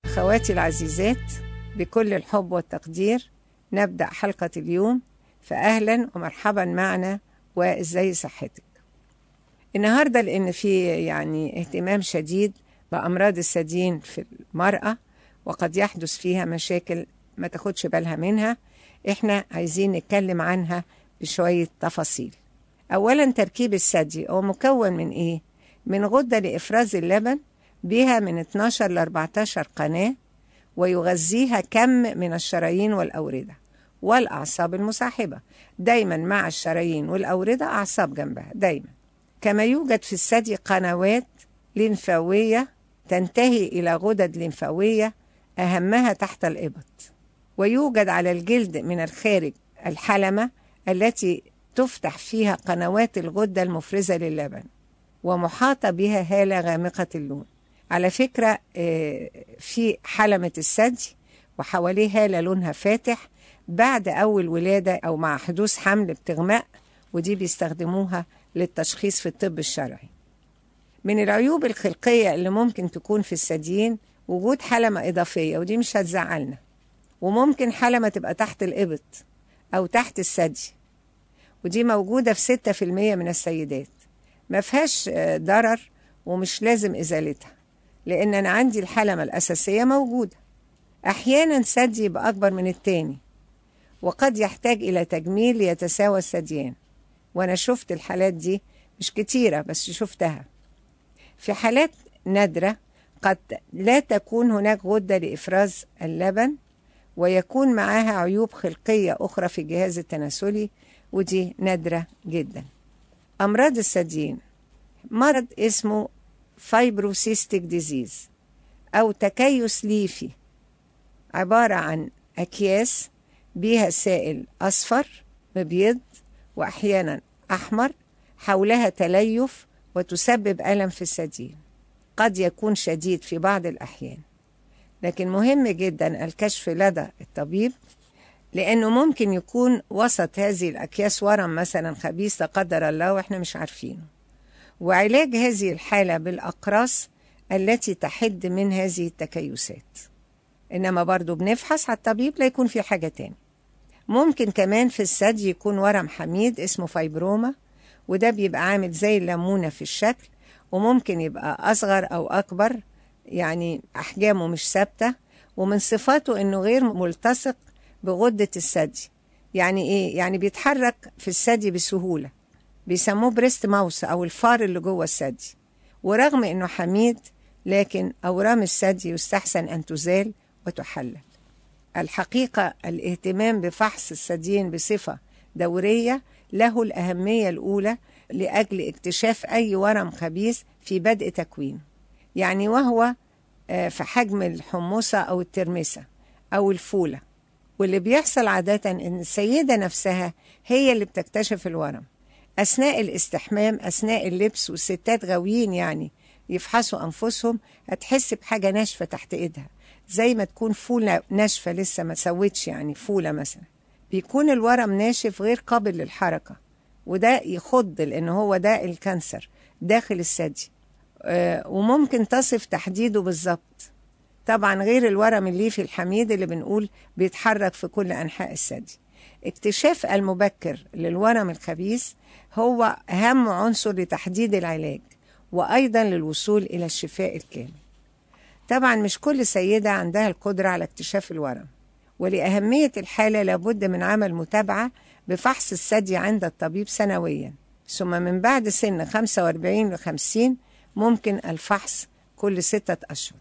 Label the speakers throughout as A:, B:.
A: أخواتي العزيزات بكل الحب والتقدير نبدأ حلقة اليوم فأهلا ومرحبا معنا وإزاي صحتك النهاردة لأن في يعني اهتمام شديد بأمراض الثديين في المرأة وقد يحدث فيها مشاكل ما تاخدش بالها منها احنا عايزين نتكلم عنها بشوية تفاصيل أولا تركيب الثدي هو مكون من إيه؟ من غدة لإفراز اللبن بها من 12 ل 14 قناة ويغذيها كم من الشرايين والأوردة والأعصاب المصاحبة دايما مع الشرايين والأوردة أعصاب جنبها دايما كما يوجد في الثدي قنوات ليمفاوية تنتهي إلى غدد ليمفاوية أهمها تحت الإبط ويوجد على الجلد من الخارج الحلمة التي تفتح فيها قنوات الغدة المفرزة للبن ومحاطة بها هالة غامقة اللون على فكرة في حلمة الثدي وحواليه هالة لونها فاتح بعد أول ولادة أو مع حدوث حمل بتغمق ودي بيستخدموها للتشخيص في الطب الشرعي من العيوب الخلقية اللي ممكن تكون في الثديين وجود حلمة إضافية ودي مش هتزعلنا وممكن حلمة تبقى تحت الإبط أو تحت الثدي ودي موجودة في 6% من السيدات ما فيهاش ضرر ومش لازم إزالتها لأن أنا عندي الحلمة الأساسية موجودة أحيانا ثدي يبقى أكبر من التاني وقد يحتاج إلى تجميل ليتساوى الثديان وأنا شفت الحالات دي مش كتيرة بس شفتها في حالات نادرة قد لا تكون هناك غدة لإفراز اللبن ويكون معها عيوب خلقية أخرى في الجهاز التناسلي ودي نادرة جدا أمراض الثديين مرض اسمه فايبروسيستيك ديزيز أو تكيس ليفي عبارة عن أكياس بيها سائل أصفر مبيض وأحيانا أحمر حولها تليف وتسبب ألم في الثديين قد يكون شديد في بعض الأحيان لكن مهم جدا الكشف لدى الطبيب لأنه ممكن يكون وسط هذه الأكياس ورم مثلا خبيث لا قدر الله وإحنا مش عارفينه وعلاج هذه الحالة بالأقراص التي تحد من هذه التكيسات إنما برضو بنفحص على الطبيب لا يكون في حاجة تاني ممكن كمان في الثدي يكون ورم حميد اسمه فايبروما وده بيبقى عامل زي الليمونة في الشكل وممكن يبقى أصغر أو أكبر يعني أحجامه مش ثابتة ومن صفاته إنه غير ملتصق بغدة الثدي يعني إيه؟ يعني بيتحرك في الثدي بسهولة بيسموه بريست ماوس أو الفار اللي جوه الثدي ورغم إنه حميد لكن أورام الثدي يستحسن أن تزال وتحلل الحقيقة الاهتمام بفحص الثديين بصفة دورية له الأهمية الأولى لأجل اكتشاف أي ورم خبيث في بدء تكوينه يعني وهو في حجم الحموصة أو الترمسة أو الفولة واللي بيحصل عادة إن السيدة نفسها هي اللي بتكتشف الورم أثناء الاستحمام أثناء اللبس والستات غاويين يعني يفحصوا أنفسهم هتحس بحاجة ناشفة تحت إيدها زي ما تكون فولة ناشفة لسه ما سوتش يعني فولة مثلا بيكون الورم ناشف غير قابل للحركة وده يخض لأن هو ده الكانسر داخل الثدي آه وممكن تصف تحديده بالظبط طبعا غير الورم الليفي الحميد اللي بنقول بيتحرك في كل أنحاء الثدي اكتشاف المبكر للورم الخبيث هو أهم عنصر لتحديد العلاج وأيضا للوصول إلى الشفاء الكامل طبعا مش كل سيدة عندها القدرة على اكتشاف الورم ولأهمية الحالة لابد من عمل متابعة بفحص الثدي عند الطبيب سنويا ثم من بعد سن 45 ل 50 ممكن الفحص كل ستة أشهر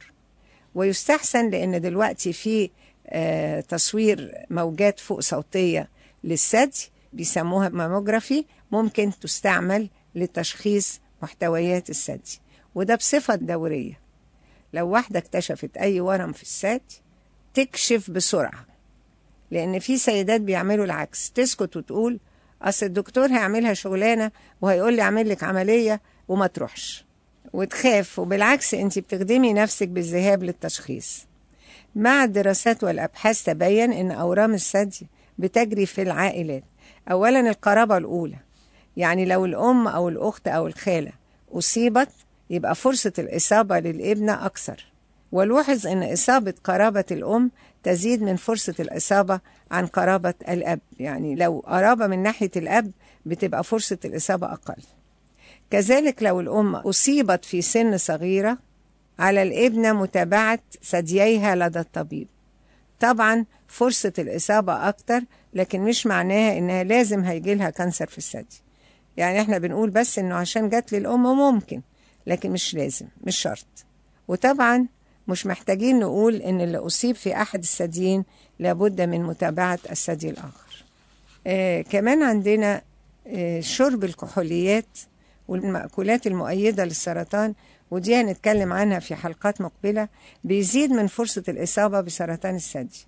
A: ويستحسن لأن دلوقتي في آه تصوير موجات فوق صوتية للثدي بيسموها ماموجرافي ممكن تستعمل لتشخيص محتويات الثدي وده بصفة دورية لو واحدة اكتشفت أي ورم في الثدي تكشف بسرعة لأن في سيدات بيعملوا العكس تسكت وتقول أصل الدكتور هيعملها شغلانة وهيقول لي أعمل لك عملية وما تروحش وتخاف وبالعكس أنت بتخدمي نفسك بالذهاب للتشخيص مع الدراسات والأبحاث تبين أن أورام الثدي بتجري في العائلات أولا القرابة الأولى يعني لو الأم أو الأخت أو الخالة أصيبت يبقى فرصة الإصابة للابنة أكثر ولوحظ أن إصابة قرابة الأم تزيد من فرصة الإصابة عن قرابة الأب يعني لو قرابة من ناحية الأب بتبقى فرصة الإصابة أقل كذلك لو الأم أصيبت في سن صغيرة على الابنة متابعة ثدييها لدى الطبيب طبعا فرصة الإصابة أكتر لكن مش معناها إنها لازم هيجيلها كانسر في الثدي يعني احنا بنقول بس إنه عشان جات للأم ممكن لكن مش لازم مش شرط وطبعا مش محتاجين نقول إن اللي أصيب في أحد الثديين لابد من متابعة الثدي الآخر آه كمان عندنا آه شرب الكحوليات والمأكولات المؤيدة للسرطان ودي هنتكلم عنها في حلقات مقبلة بيزيد من فرصة الإصابة بسرطان الثدي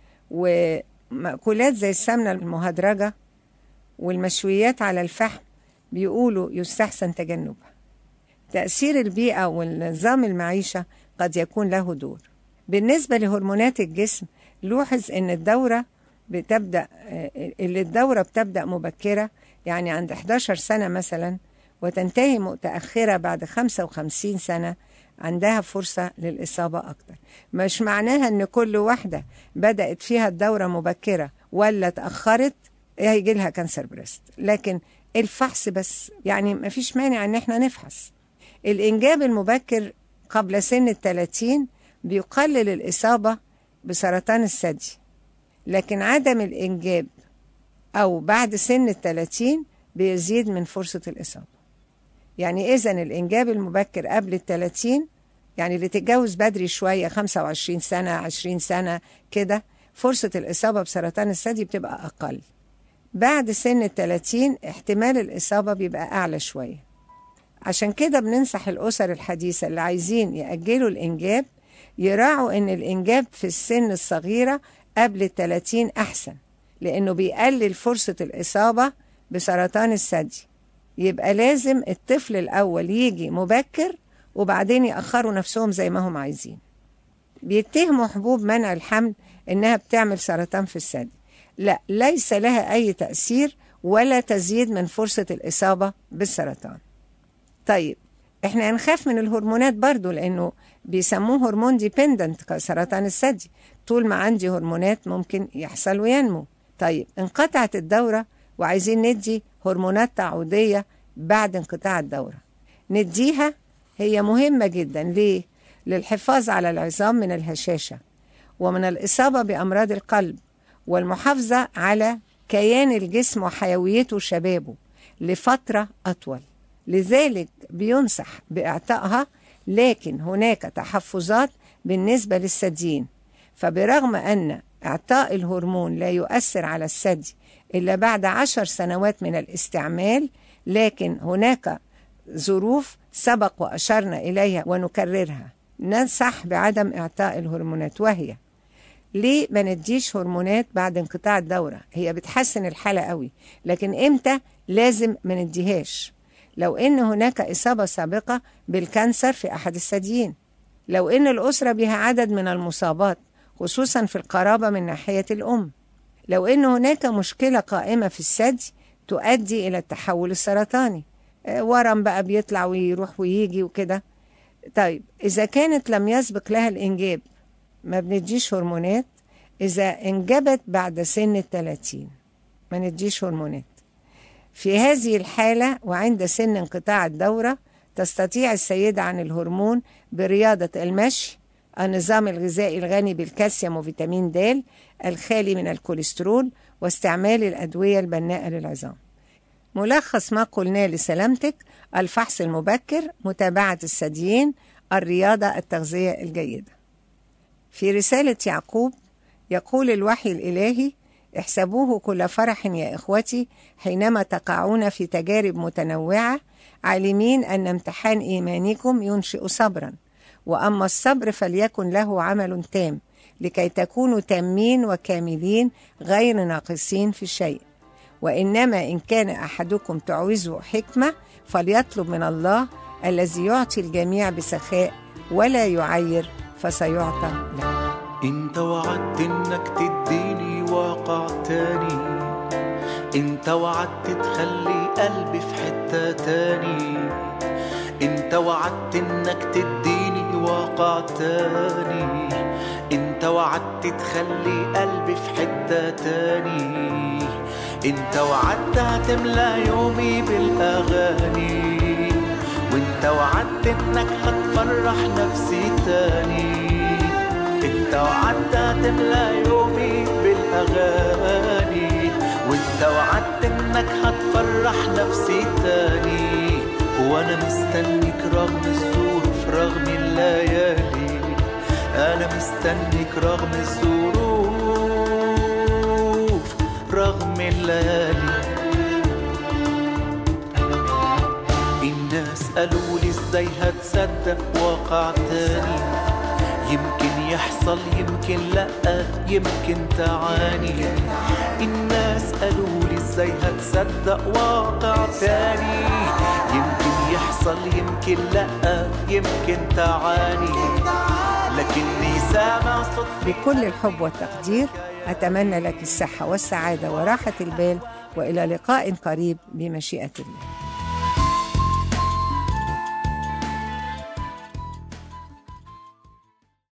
A: ومأكولات زي السمنة المهدرجة والمشويات على الفحم بيقولوا يستحسن تجنبها تأثير البيئة والنظام المعيشة قد يكون له دور بالنسبة لهرمونات الجسم لوحظ أن الدورة بتبدأ اللي الدورة بتبدأ مبكرة يعني عند 11 سنة مثلا وتنتهي متأخرة بعد 55 سنة عندها فرصة للإصابة أكتر مش معناها أن كل واحدة بدأت فيها الدورة مبكرة ولا تأخرت هيجي لها كانسر بريست لكن الفحص بس يعني ما فيش مانع أن احنا نفحص الإنجاب المبكر قبل سن الثلاثين بيقلل الإصابة بسرطان الثدي لكن عدم الإنجاب أو بعد سن الثلاثين بيزيد من فرصة الإصابة يعني إذا الإنجاب المبكر قبل الثلاثين يعني اللي تتجوز بدري شوية 25 سنة 20 سنة كده فرصة الإصابة بسرطان الثدي بتبقى أقل بعد سن الثلاثين احتمال الإصابة بيبقى أعلى شوية عشان كده بننصح الأسر الحديثة اللي عايزين يأجلوا الإنجاب يراعوا إن الإنجاب في السن الصغيرة قبل الثلاثين أحسن لأنه بيقلل فرصة الإصابة بسرطان الثدي يبقى لازم الطفل الأول يجي مبكر وبعدين يأخروا نفسهم زي ما هم عايزين بيتهموا حبوب منع الحمل إنها بتعمل سرطان في الثدي لا ليس لها أي تأثير ولا تزيد من فرصة الإصابة بالسرطان طيب احنا هنخاف من الهرمونات برضو لأنه بيسموه هرمون ديبندنت كسرطان الثدي طول ما عندي هرمونات ممكن يحصل وينمو طيب انقطعت الدورة وعايزين ندي هرمونات تعويضية بعد انقطاع الدورة نديها هي مهمة جدا ليه؟ للحفاظ على العظام من الهشاشة ومن الإصابة بأمراض القلب والمحافظة على كيان الجسم وحيويته وشبابه لفترة أطول لذلك بينصح بإعطائها لكن هناك تحفظات بالنسبة للثديين فبرغم أن إعطاء الهرمون لا يؤثر على الثدي إلا بعد عشر سنوات من الاستعمال لكن هناك ظروف سبق وأشرنا إليها ونكررها ننصح بعدم إعطاء الهرمونات وهي ليه ما نديش هرمونات بعد انقطاع الدورة هي بتحسن الحالة قوي لكن إمتى لازم ما نديهاش لو إن هناك إصابة سابقة بالكانسر في أحد الثديين لو إن الأسرة بها عدد من المصابات خصوصا في القرابة من ناحية الأم لو إن هناك مشكلة قائمة في الثدي تؤدي إلى التحول السرطاني ورم بقى بيطلع ويروح ويجي وكده طيب إذا كانت لم يسبق لها الإنجاب ما بنديش هرمونات إذا انجبت بعد سن الثلاثين ما نديش هرمونات في هذه الحالة وعند سن انقطاع الدورة تستطيع السيدة عن الهرمون برياضة المشي النظام الغذائي الغني بالكالسيوم وفيتامين د الخالي من الكوليسترول واستعمال الأدوية البناءة للعظام ملخص ما قلناه لسلامتك الفحص المبكر متابعة الثديين الرياضة التغذية الجيدة في رسالة يعقوب يقول الوحي الإلهي احسبوه كل فرح يا إخوتي حينما تقعون في تجارب متنوعة عالمين أن امتحان إيمانكم ينشئ صبرا وأما الصبر فليكن له عمل تام لكي تكونوا تامين وكاملين غير ناقصين في شيء وإنما إن كان أحدكم تعوزه حكمة فليطلب من الله الذي يعطي الجميع بسخاء ولا يعير فسيعطى له
B: انت وعدت انك تديني واقع تاني انت وعدت تخلي قلبي في حتة تاني انت وعدت انك تديني واقع تاني انت وعدت تخلي قلبي في حتة تاني انت وعدت هتملى يومي بالاغاني وانت وعدت انك هتفرح نفسي تاني انت وعدت هتملى يومي بالاغاني وانت وعدت انك هتفرح نفسي تاني وانا مستنيك رغم الظروف رغم الليالي انا مستنيك رغم الظروف رغم الليالي الناس قالوا لي ازاي هتصدق واقع تاني يمكن يحصل يمكن لا يمكن تعاني الناس قالوا لي ازاي هتصدق واقع تاني يمكن يحصل يمكن لا يمكن تعاني لكني سامع صوت
A: بكل الحب والتقدير أتمنى لك الصحة والسعادة وراحة البال وإلى لقاء قريب بمشيئة الله